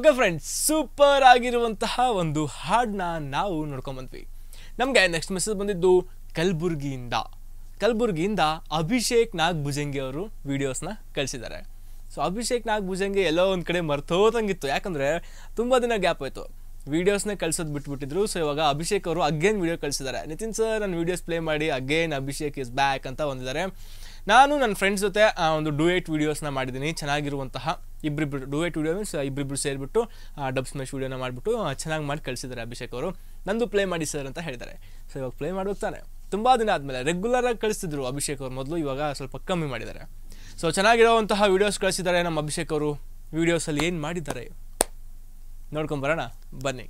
okay friends super ಆಗಿರುವಂತಹ ಒಂದು ಹಾಡನ್ನ ನಾವು ನೋಡ್ಕೊಂಬಂದ್ವಿ ನಮಗೆ ನೆಕ್ಸ್ಟ್ ಮೆಸೇಜ್ ಬಂದಿದ್ದು ಕಲಬುರ್ಗಿಯಿಂದ ಕಲಬುರ್ಗಿಯಿಂದ ಅಭಿಷೇಕ್ ನಾಗ್ ಭುಜಂಗಿ ಅವರು ವೀಡಿಯೋಸ್ನ ಕಳಿಸಿದ್ದಾರೆ ಸೊ ಅಭಿಷೇಕ್ ನಾಗ್ ಭುಜಂಗಿ ಎಲ್ಲೋ ಒಂದು ಕಡೆ ಮರ್ತೋದಂಗಿತ್ತು ಯಾಕಂದರೆ ತುಂಬ ದಿನ ಗ್ಯಾಪ್ ಆಯಿತು ವೀಡಿಯೋಸ್ನೇ ಕಳ್ಸೋದು ಬಿಟ್ಬಿಟ್ಟಿದ್ರು ಸೊ ಇವಾಗ ಅಭಿಷೇಕ್ ಅವರು ಅಗೇನ್ ವೀಡಿಯೋ ಕಳಿಸಿದ್ದಾರೆ ನಿತಿನ್ ಸರ್ ನನ್ನ ವೀಡಿಯೋಸ್ ಪ್ಲೇ ಮಾಡಿ ಅಗೇನ್ ಅಭಿಷೇಕ್ ಇಸ್ ಬ್ಯಾಕ್ ಅಂತ ಒಂದಿದ್ದಾರೆ ನಾನು ನನ್ನ ಫ್ರೆಂಡ್ಸ್ ಜೊತೆ ಆ, ಒಂದು ಡೂಯೇಟ್ ವೀಡಿಯೋಸ್ನ ಮಾಡಿದ್ದೀನಿ ಚೆನ್ನಾಗಿರುವಂತಹ ಇಬ್ಬರಿಬ್ರು ಡೂಯೇಟ್ ವೀಡಿಯೋ ಮೀನ್ಸ್ ಇಬ್ಬರಿಬ್ರು ಸೇರಿಬಿಟ್ಟು ಡಬ್ ಸ್ಮ್ಯಾಶ್ ವೀಡಿಯೋನ ಮಾಡಿಬಿಟ್ಟು ಚೆನ್ನಾಗಿ ಮಾಡಿ ಕಳಿಸಿದ್ದಾರೆ ಅಭಿಷೇಕ್ ಅವರು ನಂದು ಪ್ಲೇ ಮಾಡಿ ಸರ್ ಅಂತ ಹೇಳಿದ್ದಾರೆ ಸೊ ಇವಾಗ ಪ್ಲೇ ಮಾಡ್ಬೇಕು ತಾನೆ ತುಂಬ ದಿನ ಆದಮೇಲೆ ರೆಗ್ಯುಲರಾಗಿ ಕಳಿಸ್ತಿದ್ರು ಅಭಿಷೇಕ್ ಅವರು ಮೊದಲು ಇವಾಗ ಸ್ವಲ್ಪ ಕಮ್ಮಿ ಮಾಡಿದ್ದಾರೆ ಸೊ ಚೆನ್ನಾಗಿರೋವಂತಹ ವೀಡಿಯೋಸ್ ಕಳಿಸಿದ್ದಾರೆ ನಮ್ಮ ಅಭಿಷೇಕ್ ಅವರು ವೀಡಿಯೋಸಲ್ಲಿ ಏನು ಮಾಡಿದ್ದಾರೆ ನೋಡ್ಕೊಂಬರೋಣ ಬನ್ನಿ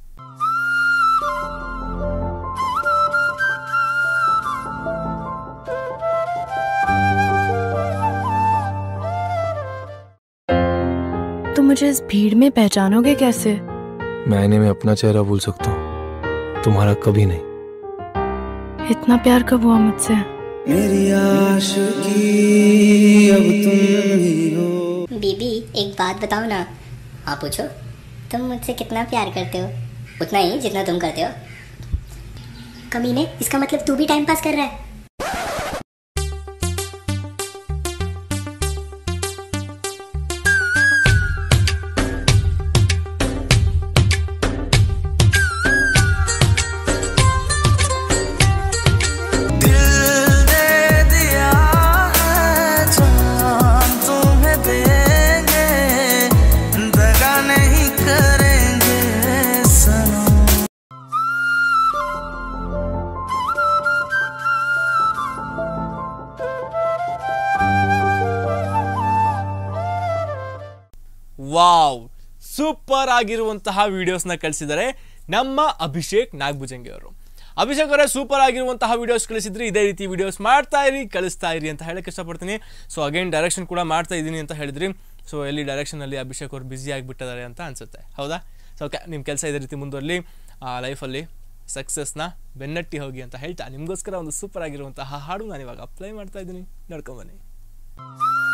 तुम मुझे इस भीड़ में पहचानोगे कैसे मैं आईने में अपना चेहरा भूल सकता हूँ तुम्हारा कभी नहीं इतना प्यार कब हुआ मुझसे मेरी आशिकी अब तुम ही हो बीबी एक बात बताओ ना हाँ पूछो तुम मुझसे कितना प्यार करते हो उतना ही जितना तुम करते हो कमीने इसका मतलब तू भी टाइम पास कर रहा है दिल दे दिया है जान तुम्हें देंगे दगा नहीं करेंगे सनम ವಾವ್ ಸೂಪರ್ ಆಗಿರುವಂತಹ ವಿಡಿಯೋಸ್ನ ಕಳಿಸಿದ್ದಾರೆ ನಮ್ಮ ಅಭಿಷೇಕ್ ನಾಗಭುಜಂಗಿ ಅವರು ಅಭಿಷೇಕ್ ಅವರೇ ಸೂಪರ್ ಆಗಿರುವಂತಹ ವಿಡಿಯೋಸ್ ಕಳಿಸಿದ್ರಿ ಇದೇ ರೀತಿ ವಿಡಿಯೋಸ್ ಮಾಡ್ತಾ ಇರಿ ಕಳಿಸ್ತಾ ಇರಿ ಅಂತ ಹೇಳಕ್ಕೆ ಇಷ್ಟಪಡ್ತೀನಿ ಸೊ ಅಗೇನ್ ಡೈರೆಕ್ಷನ್ ಕೂಡ ಮಾಡ್ತಾ ಇದ್ದೀನಿ ಅಂತ ಹೇಳಿದ್ರಿ ಸೊ ಎಲ್ಲಿ ಡೈರೆಕ್ಷನಲ್ಲಿ ಅಭಿಷೇಕ್ ಅವರು ಬ್ಯುಸಿ ಆಗಿಬಿಟ್ಟಿದ್ದಾರೆ ಅಂತ ಅನ್ಸುತ್ತೆ ಹೌದಾ ಸೊ ಓಕೆ ನಿಮ್ಮ ಕೆಲಸ ಇದೇ ರೀತಿ ಮುಂದುವರಲಿ ಲೈಫಲ್ಲಿ ಸಕ್ಸಸ್ನ ಬೆನ್ನಟ್ಟಿ ಹೋಗಿ ಅಂತ ಹೇಳ್ತಾ ನಿಮಗೋಸ್ಕರ ಒಂದು ಸೂಪರ್ ಆಗಿರುವಂತಹ ಹಾಡು ನಾನು ಇವಾಗ ಅಪ್ಲೈ ಮಾಡ್ತಾ ಇದ್ದೀನಿ ನೋಡ್ಕೊಂಬನ್ನಿ